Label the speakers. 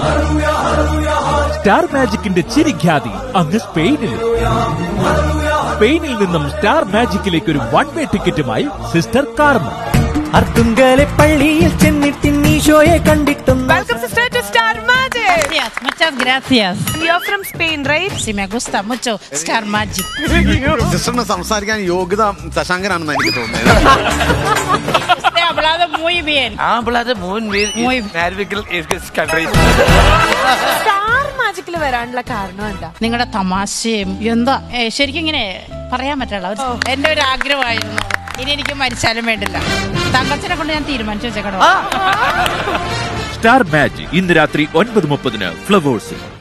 Speaker 1: Star മാജിക്കിന്റെ ചിരിഖ്യാതി അങ്ങ് സ്പെയിനിൽ സ്പെയിനിൽ നിന്നും സ്റ്റാർ മാജിക്കിലേക്ക് ഒരു വൺ വേ ടിക്കറ്റുമായി സിസ്റ്റർ കാർമ
Speaker 2: അർത്തുങ്കലെ പള്ളിയിൽ ചെന്നിട്ട് ഈശോയെ കണ്ടിട്ടും
Speaker 3: Welcome sister to Star Magic.
Speaker 4: Gracias, muchas gracias.
Speaker 3: You're from Spain, right?
Speaker 4: Sí, me gusta mucho Star Magic.
Speaker 5: സിസ്റ്ററിന് സംസാരിക്കാൻ യോഗ്യത ശശാങ്കനാണെന്ന് എനിക്ക് തോന്നുന്നത്
Speaker 4: Usted ha hablado muy bien.
Speaker 6: Ha hablado muy bien.
Speaker 4: Muy
Speaker 6: Arabic is country.
Speaker 3: Star മാജിക്കിൽ വരാനുള്ള കാരണം എന്താ
Speaker 4: നിങ്ങളുടെ തമാശയും എന്താ ഏ, ശരിക്കും ഇങ്ങനെ പറയാൻ പറ്റുള്ള ഒരു എന്റെ ഒരു ആഗ്രഹമായിരുന്നു ഇനി എനിക്ക് മരിച്ചാലും വേണ്ടില്ല തങ്കച്ചനെ കൊണ്ട് ഞാൻ തീരുമാനിച്ചു വെച്ചേക്കണോ
Speaker 1: സ്റ്റാർ മാജിക് ഇന്ന് രാത്രി ഒൻപത് മുപ്പതിന് ഫ്ലവേഴ്സിൽ